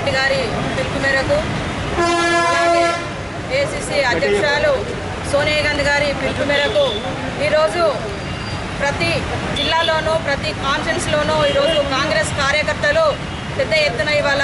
రెడ్డి గారి పిలుపు మేరకు అలాగే ఏసీసీ అధ్యక్షురాలు సోనియా గాంధీ గారి పిలుపు మేరకు ఈరోజు ప్రతి జిల్లాలోనూ ప్రతి కాన్ఫరెన్స్లోనూ ఈరోజు కాంగ్రెస్ కార్యకర్తలు పెద్ద ఎత్తున ఇవాళ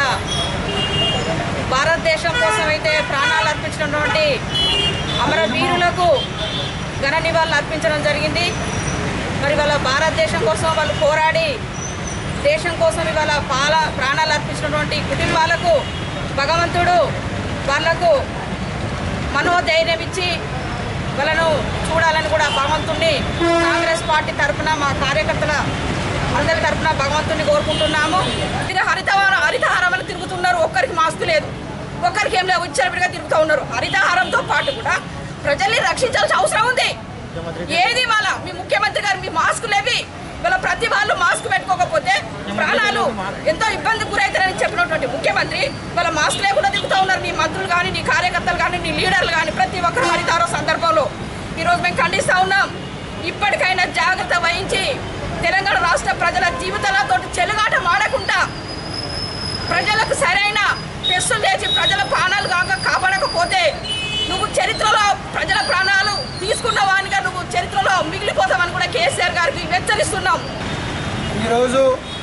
భారతదేశం కోసం అయితే ప్రాణాలు అర్పించినటువంటి అమరవీరులకు ఘన నివాళులు అర్పించడం జరిగింది మరి వాళ్ళ భారతదేశం కోసం వాళ్ళు పోరాడి దేశం కోసం ఇవాళ పాల ప్రాణాలు అర్పించినటువంటి కుటుంబాలకు భగవంతుడు వాళ్లకు మనోధైర్యం ఇచ్చి వాళ్ళను చూడాలని కూడా భగవంతుణ్ణి కాంగ్రెస్ పార్టీ తరఫున మా కార్యకర్తల అందరి తరఫున భగవంతుని కోరుకుంటున్నాము మీరు హరితహారం హరితహారం తిరుగుతున్నారు ఒక్కరికి మాస్క్ లేదు ఒక్కరికి ఏం లేదు విచ్చలవిడిగా తిరుగుతూ ఉన్నారు హరితహారంతో పాటు కూడా ప్రజల్ని రక్షించాల్సిన అవసరం ఉంది ఏది వాళ్ళ మీ ముఖ్యమంత్రి గారు మీ మాస్క్ లేవి వాళ్ళ ప్రతి వాళ్ళు మాస్క్ పెట్టుకోకపోతే ప్రాణాలు ఎంతో ఇబ్బంది గురవుతారని చెప్పినటువంటి ముఖ్యమంత్రి వాళ్ళ మాస్క్ లేకుండా తిరుగుతూ ఉన్నారు నీ మంత్రులు కానీ నీ కార్యకర్తలు కానీ నీ లీడర్లు కానీ ప్రతి ఒక్కరు హరితారో సందర్భంలో ఈరోజు మేము ఖండిస్తూ ఉన్నాం ఇప్పటికైనా జాగ్రత్త వహించి తెలంగాణ రాష్ట్ర ప్రజల జీవితాలతో చెలుగాట మాడకుండా ప్రజలకు సరైన టెస్టులు చేసి ప్రజల ప్రాణాలు కాక కాపాడకపోతే నువ్వు చరిత్రలో ప్రజల ప్రాణాలు తీసుకున్న వానిగా నువ్వు చరిత్రలో మిగిలిపోతావని కూడా కేసీఆర్ గారికి హెచ్చరిస్తున్నాం ఈరోజు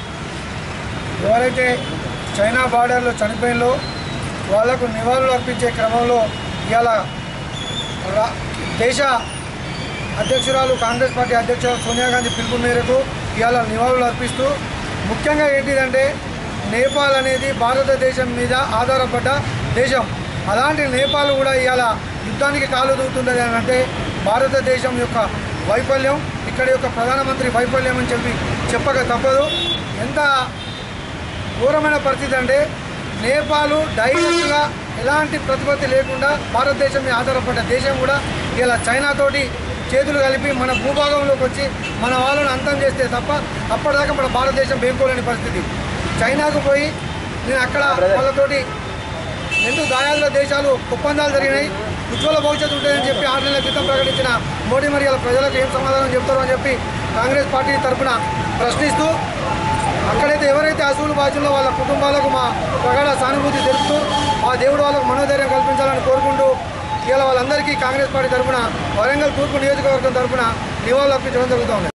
ఎవరైతే చైనా బార్డర్లో చనిపోయినో వాళ్లకు నివాళులు అర్పించే క్రమంలో ఇవాళ రా- దేశ అధ్యక్షురాలు కాంగ్రెస్ పార్టీ అధ్యక్షురాలు సోనియా గాంధీ పిలుపు మేరకు ఇవాళ నివాళులు అర్పిస్తూ ముఖ్యంగా ఏంటిదంటే నేపాల్ అనేది భారతదేశం మీద ఆధారపడ్డ దేశం అలాంటి నేపాల్ కూడా ఇవాళ యుద్ధానికి కాలు దూకుతున్నది అని అంటే భారతదేశం యొక్క వైఫల్యం ఇక్కడ యొక్క ప్రధానమంత్రి వైఫల్యం అని చెప్పి చెప్పక తప్పదు ఎంత ఘోరమైన పరిస్థితి అంటే నేపాల్ డైరెక్ట్గా ఎలాంటి ప్రతిపత్తి లేకుండా భారతదేశం మీద ఆధారపడ్డ దేశం కూడా ఇలా చైనాతోటి చేతులు కలిపి మన భూభాగంలోకి వచ్చి మన వాళ్ళని అంతం చేస్తే తప్ప అప్పటిదాకా మన భారతదేశం వేపుకోలేని పరిస్థితి చైనాకు పోయి నేను అక్కడ వాళ్ళతోటి రెండు గాయాల దేశాలు ఒప్పందాలు జరిగినాయి ఉజ్వల భవిష్యత్తు ఉంటుందని చెప్పి ఆరు నెలల క్రితం ప్రకటించిన మోడీ మరి ఇలా ప్రజలకు ఏం సమాధానం చెప్తారో అని చెప్పి కాంగ్రెస్ పార్టీ తరఫున ప్రశ్నిస్తూ అక్కడైతే ఎవరైతే అసూలు బాధ్యుల్లో వాళ్ళ కుటుంబాలకు మా ప్రగాఢ సానుభూతి తెలుపుతూ ఆ దేవుడు వాళ్ళకు మనోధైర్యం కల్పించాలని కోరుకుంటూ ఇలా వాళ్ళందరికీ కాంగ్రెస్ పార్టీ తరఫున వరంగల్ తూర్పు నియోజకవర్గం తరఫున నివాళులు అర్పించడం జరుగుతూ ఉంది